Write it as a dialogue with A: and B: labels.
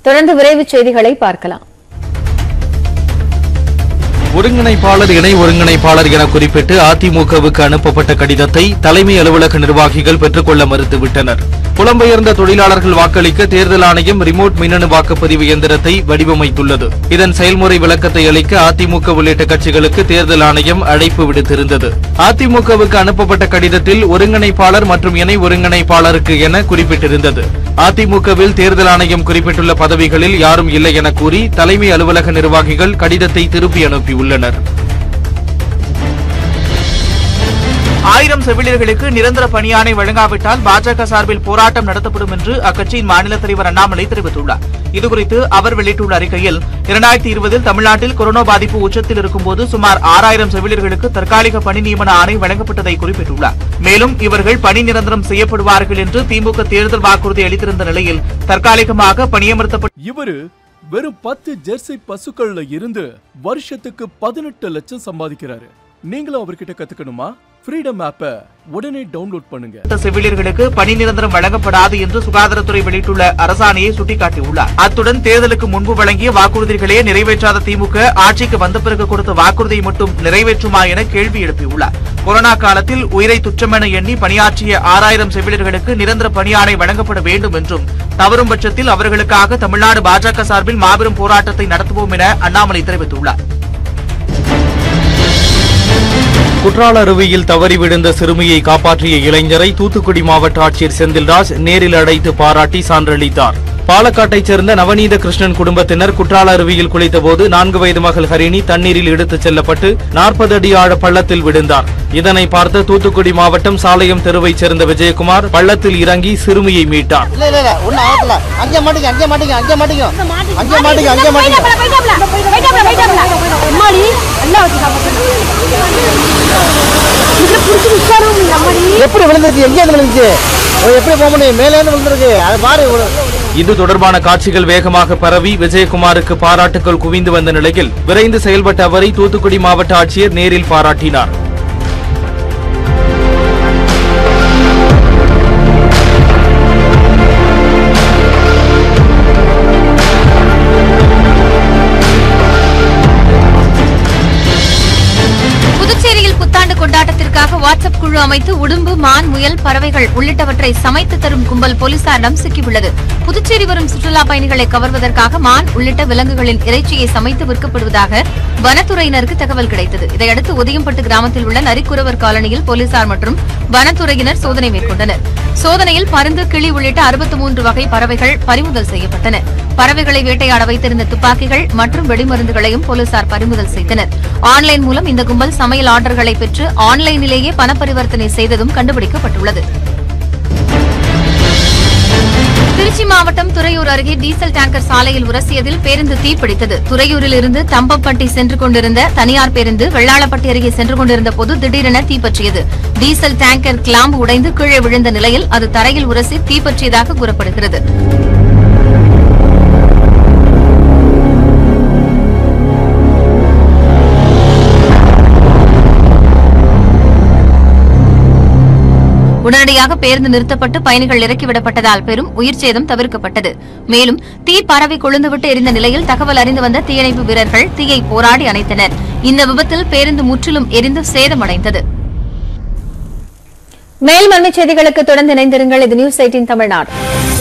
A: தொடர்ந்து விரைவுச் செய்திகளை பார்க்கலாம்
B: ஒருங்கிணைப்பாளர் இணை ஒருங்கிணைப்பாளர் என குறிப்பிட்டு அதிமுகவுக்கு அனுப்பப்பட்ட கடிதத்தை தலைமை அலுவலக நிர்வாகிகள் பெற்றுக்கொள்ள மறுத்துவிட்டனர் புலம்பெயர்ந்த தொழிலாளர்கள் வாக்களிக்க தேர்தல் ஆணையம் ரிமோட் மின்னணு வாக்குப்பதிவு இயந்திரத்தை வடிவமைத்துள்ளது இதன் செயல்முறை விளக்கத்தை அளிக்க அதிமுக உள்ளிட்ட கட்சிகளுக்கு தேர்தல் ஆணையம் அழைப்பு விடுத்திருந்தது அதிமுகவுக்கு அனுப்பப்பட்ட கடிதத்தில் ஒருங்கிணைப்பாளர் மற்றும் இணை ஒருங்கிணைப்பாளருக்கு என குறிப்பிட்டிருந்தது அதிமுகவில் தேர்தல் ஆணையம் குறிப்பிட்டுள்ள பதவிகளில் யாரும் இல்லை என கூறி தலைமை அலுவலக நிர்வாகிகள் கடிதத்தை திருப்பி அனுப்பியுள்ளனர்
C: ஆயிரம் செவிலியர்களுக்கு நிரந்தர பணியாணை வழங்காவிட்டால் பாஜக சார்பில் போராட்டம் நடத்தப்படும் என்று அக்கட்சியின் மாநில தலைவர் அண்ணாமலை தெரிவித்துள்ளார் இதுகுறித்து அவர் வெளியிட்டுள்ள அறிக்கையில் இரண்டாயிரத்தி இருபதில் தமிழ்நாட்டில் கொரோனா பாதிப்பு உச்சத்தில் இருக்கும்போது சுமார் ஆறாயிரம் செவிலியர்களுக்கு தற்காலிக பணி நியமன ஆணை வழங்கப்பட்டதை குறிப்பிட்டுள்ளார் மேலும் இவர்கள் பணி நிரந்தரம் செய்யப்படுவார்கள் என்று திமுக தேர்தல் வாக்குறுதி அளித்திருந்த நிலையில் தற்காலிகமாக பணியமர்த்தப்பட்ட
D: இவரு வெறும் பத்து ஜெர்சி பசுக்கள்ல இருந்து வருஷத்துக்கு பதினெட்டு லட்சம் சம்பாதிக்கிறாரு நீங்களும் அவர்கிட்ட கத்துக்கணுமா ஃப்ரீடம் ஆப்பை உடனே டவுன்லோட் பண்ணுங்க
C: செவிலியர்களுக்கு பணி நிரந்தரம் வழங்கப்படாது என்று சுகாதாரத்துறை வெளியிட்டுள்ள அரசாணையை சுட்டிக்காட்டியுள்ளார் அத்துடன் தேர்தலுக்கு முன்பு வழங்கிய வாக்குறுதிகளே நிறைவேற்றாத திமுக ஆட்சிக்கு வந்த பிறகு கொடுத்த வாக்குறுதியை மட்டும் நிறைவேற்றுமா என கேள்வி எழுப்பியுள்ளார் கொரோனா காலத்தில் உயிரை துச்சமென எண்ணி பணியாற்றிய ஆறாயிரம் செவிலியர்களுக்கு நிரந்தர பணியாணை வழங்கப்பட வேண்டும் என்றும் தவறும் பட்சத்தில் அவர்களுக்காக தமிழ்நாடு பாஜக சார்பில் மாபெரும் போராட்டத்தை நடத்துவோம் என அண்ணாமலை தெரிவித்துள்ளார்
B: குற்றால அருவியில் தவறி விழுந்த சிறுமியை காப்பாற்றிய இளைஞரை தூத்துக்குடி மாவட்ட ஆட்சியர் செந்தில்ராஜ் நேரில் அழைத்து பாராட்டி சான்றளித்தார் பாலக்காட்டைச் சேர்ந்த நவநீத கிருஷ்ணன் குடும்பத்தினர் குற்றால அருவியில் குளித்தபோது நான்கு வயது மகள் ஹரிணி தண்ணீரில் எடுத்துச் செல்லப்பட்டு நாற்பது அடி ஆழ பள்ளத்தில் விழுந்தார் இதனை பார்த்த தூத்துக்குடி மாவட்டம் சாலையம் தெருவைச் சேர்ந்த விஜயகுமார் பள்ளத்தில் இறங்கி சிறுமியை மீட்டார்
E: இல்ல இல்ல இல்ல ஒன்னும் ஆகல அங்கே மாட்டீங்க அங்கே மாட்டீங்க அங்கே மாட்டீங்க அங்கே மாட்டீங்க அங்கே மாட்டீங்க எப்படி விழுந்துருச்சு எங்கே இருந்து விழுந்துச்சு ஓ, எப்படி போக முடியும் மேலே இருந்து விழுந்துருக்கு அது பாரு இவ்வளவு-
B: இது தொடர்பான காட்சிகள் வேகமாக பரவி விஜயகுமாருக்கு பாராட்டுகள் குவிந்து வந்த நிலையில் விரைந்து செயல்பட்ட அவரை தூத்துக்குடி மாவட்ட ஆட்சியர் நேரில் பாராட்டினார்
F: புதுச்சேரியில் புத்தாண்டு கொண்டாட்டத்திற்காக வாட்ஸ்அப் குழு அமைத்து உடும்பு மான் முயல் பறவைகள் உள்ளிட்டவற்றை சமைத்து தரும் கும்பல் போலீசாரிடம் சிக்கியுள்ளது புதுச்சேரி வரும் சுற்றுலா பயணிகளை கவர்வதற்காக மான் உள்ளிட்ட விலங்குகளின் இறைச்சியை சமைத்து விற்கப்படுவதாக வனத்துறையினருக்கு தகவல் கிடைத்தது இதையடுத்து உதயம்பட்டு கிராமத்தில் உள்ள நரிக்குறவர் காலனியில் போலீசார் மற்றும் வனத்துறையினர் சோதனை மேற்கொண்டனர் சோதனையில் பருந்து கிளி உள்ளிட்ட அறுபத்தி மூன்று வகை பறவைகள் பறிமுதல் செய்யப்பட்டன பறவைகளை வேட்டையாட வைத்திருந்த துப்பாக்கிகள் மற்றும் வெடிமருந்துகளையும் போலீசார் பறிமுதல் செய்தனர் ஆன்லைன் மூலம் இந்த கும்பல் சமையல் ஆர்டர்களை பெற்று ஆன்லைனிலேயே பண பரிவர்த்தனை செய்ததும் கண்டுபிடிக்கப்பட்டுள்ளது திருச்சி மாவட்டம் துறையூர் அருகே டீசல் டேங்கர் சாலையில் உரசியதில் பேருந்து தீப்பிடித்தது துறையூரில் இருந்து தம்பப்பட்டி சென்று கொண்டிருந்த தனியார் பேருந்து வெள்ளாளப்பட்டி அருகே சென்று கொண்டிருந்த போது திடீரென தீப்பற்றியது டீசல் டேங்கர் கிளாம்பு உடைந்து கீழே விழுந்த நிலையில் அது தரையில் உரசி தீப்பற்றியதாக கூறப்படுகிறது உடனடியாக பேருந்து நிறுத்தப்பட்டு பயணிகள் இறக்கிவிடப்பட்டதால் பெரும் உயிர் சேதம் தவிர்க்கப்பட்டது மேலும் தீ பரவி கொழுந்துவிட்டு எரிந்த நிலையில் தகவல் அறிந்து வந்த தீயணைப்பு வீரர்கள் தீயை போராடி அணைத்தனர் இந்த விபத்தில் பேருந்து முற்றிலும் எரிந்து சேதமடைந்தது
A: மேல் மண்மை செய்திகளுக்கு தொடர்ந்து இணைந்திருங்கள் இது நியூஸ் எயிட்டின் தமிழ்நாடு